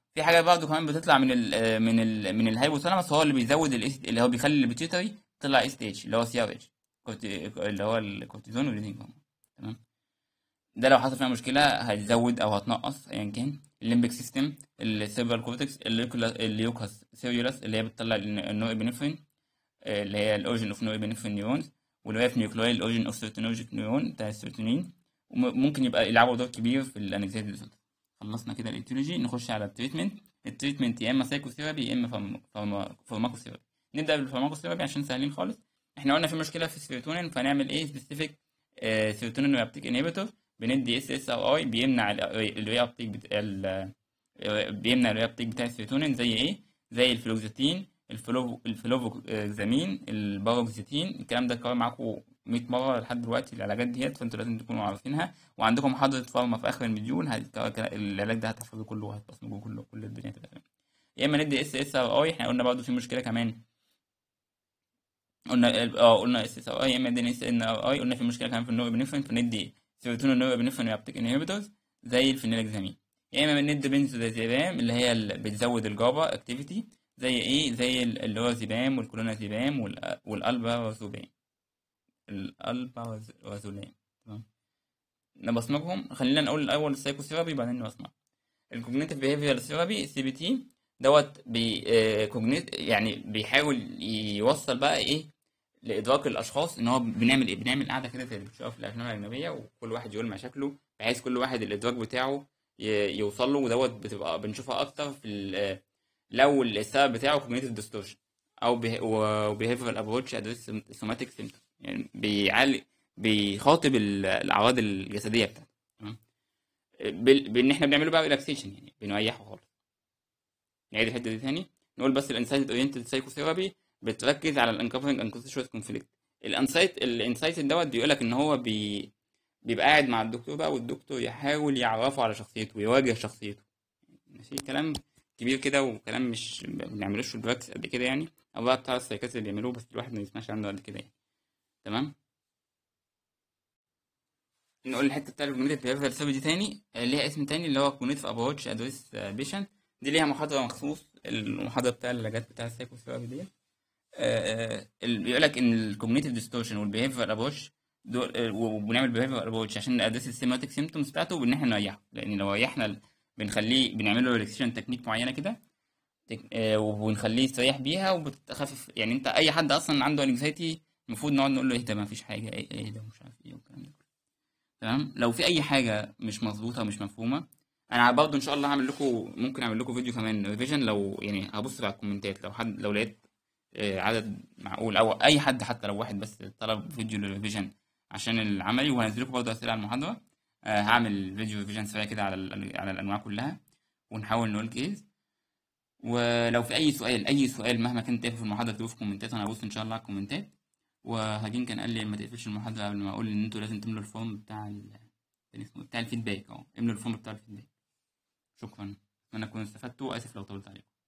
في حاجه برضه كمان بتطلع من ال من ال من الهايبوثالاموس هو اللي بيزود ال اللي هو بيخلي البيتيوتري تطلع اس تي اتش اللي هو سي ار اتش اللي هو الكورتيزون والريدنج هرمون تمام ده لو حصل فيها مشكله هتزود او هتنقص ايا كان الليمبيك سيستم السيربرال كورتكس الليوكاس سيريولاس اللي هي بتطلع النويبنفرين اللي هي الاوريجن اوف نويبنفرين نيورونز والواف نيوكلوي الاوريجن اوف سيرتونوجيك نيورون بتاع السيرتونين وممكن يبقى يلعبوا دور كبير في الانكزايتي ديسوردر خلصنا كده الايتيولوجي نخش على التريتمنت التريتمنت يا اما سايكوثيرابي يا اما فارماكوثيرابي نبدا بالفارماكوثيرابي عششان سهلين خالص احنا قلنا في مشكله في السيروتونين فنعمل ايه سبيسيفيك سيروتونين ريابتيك انهبيتور بندي اس اس ار اي بيمنع الري ابتيك بتاع بيمنع الري ابتيك بتاع السيروتونين زي ايه زي الفلوكزيتين الفلوفو الفلوفوكزامين الباروكزيتين الكلام ده اتكرر معاكم 100 مره لحد دلوقتي العلاجات ديت فانتوا لازم تكونوا عارفينها وعندكم محاضره فارما في اخر المديول العلاج ده هتحفظوه كله وهتبصمجوه كله كل الدنيا تبقى تمام يا اما ندي اس اس ار اي احنا قلنا برضه في مشكله كمان قلنا اه قلنا اس اس ار اي يا اما ندي اس ان ار اي قلنا في مشكله كمان في النوروبنفرين فندي سيروتونين نوروبنفرين ريابتيك انهبيتورز زي الفينيلاكزامين يا اما بندي بنزودازيبام اللي هي اللي بتزود الجابا اكتيفيتي زي ايه زي اللي هو زيبام والكلونازيبام والالبازوبام الالبازولام تمام نبصمجهم خلينا نقول الاول السايكوثيرابي بعدين نبصمج الكوجنيتيف بيهيفيرال ثيرابي سي بي تي دوت بي آه كوجنيت يعني بيحاول يوصل بقى ايه لادراك الاشخاص ان هو بنعمل ايه بنعمل قاعده كده زي اللي بتشوفها في الافلام الاجنبيه وكل واحد يقول مشاكله بحيث كل واحد الادراك بتاعه يوصل له ودوت بتبقى بنشوفها اكتر في لو السبب بتاعه كوجنيتيف ديستورشن او بيهيفيرال ابروتش ادريس سوماتيك سيمتوم يعني بيعالج بيخاطب الاعراض الجسديه بتاعته تمام بان احنا بنعمله بقى ريلاكسيشن يعني بنريحه خالص نعيد الحته دي تاني نقول بس الانسايت اورينتد سايكوثيرابي بتركز على الانكفرنج انكونسيشوس كونفليكت الانسايت الانسايت دوت بيقول لك ان هو بي بيبقى قاعد مع الدكتور بقى والدكتور يحاول يعرفه على شخصيته ويواجه شخصيته ماشي كلام كبير كده وكلام مش ما بنعملوش في البراكتس قد كده يعني او بقى بتاع السايكاتري اللي بيعملوه بس الواحد ما يسمعش عنه قد كده يعني تمام نقول الحته بتاع الكوجنيتيف بيهيفيرال ثيرابي دي تاني ليها اسم تاني اللي هو كوجنيتيف ابروتش ادريس بيشنت دي ليها محاضره مخصوص المحاضره بتاع العلاجات بتاع السايكوثيرابي دي بيقول لك ان الكوجنيتيف ديستورشن والبيهيفيرال ابروتش دول وبنعمل بيهيفيرال ابروتش عشان نادرس السيماتيك سيمتومز بتاعته بان احنا نريحه لان لو ريحنا بنخليه بنعمل له ريلاكسيشن تكنيك معينه كده وبنخليه يستريح بيها وبتخفف يعني انت اي حد اصلا عنده انكزايتي المفروض نقعد نقول له اهدى ما فيش حاجه اهدى ومش عارف ايه والكلام ده تمام لو في اي حاجه مش مظبوطه مش مفهومه انا برضه ان شاء الله هعمل لكم ممكن اعمل لكم فيديو كمان ريفيجن لو يعني هبص على الكومنتات لو حد لو لقيت عدد معقول او اي حد حتى لو واحد بس طلب فيديو للريفيجن عشان العملي وهنزل لكم برضه اسئله على المحاضره هعمل فيديو ريفيجن سريع كده على على الانواع كلها ونحاول نقول كيس ولو في اي سؤال اي سؤال مهما كان تافه في المحاضره اكتبوه في الكومنتات انا هبص ان شاء الله على الكومنتات وهجين كان قال لي ما تقفلش المحاضره قبل ما اقول ان انتوا لازم تملوا الفورم بتاع ال... اسمه بتاع الفيدباك اه املوا الفورم بتاع الفيدباك شكرا اتمنى تكونوا استفدتوا اسف لو طولت عليكم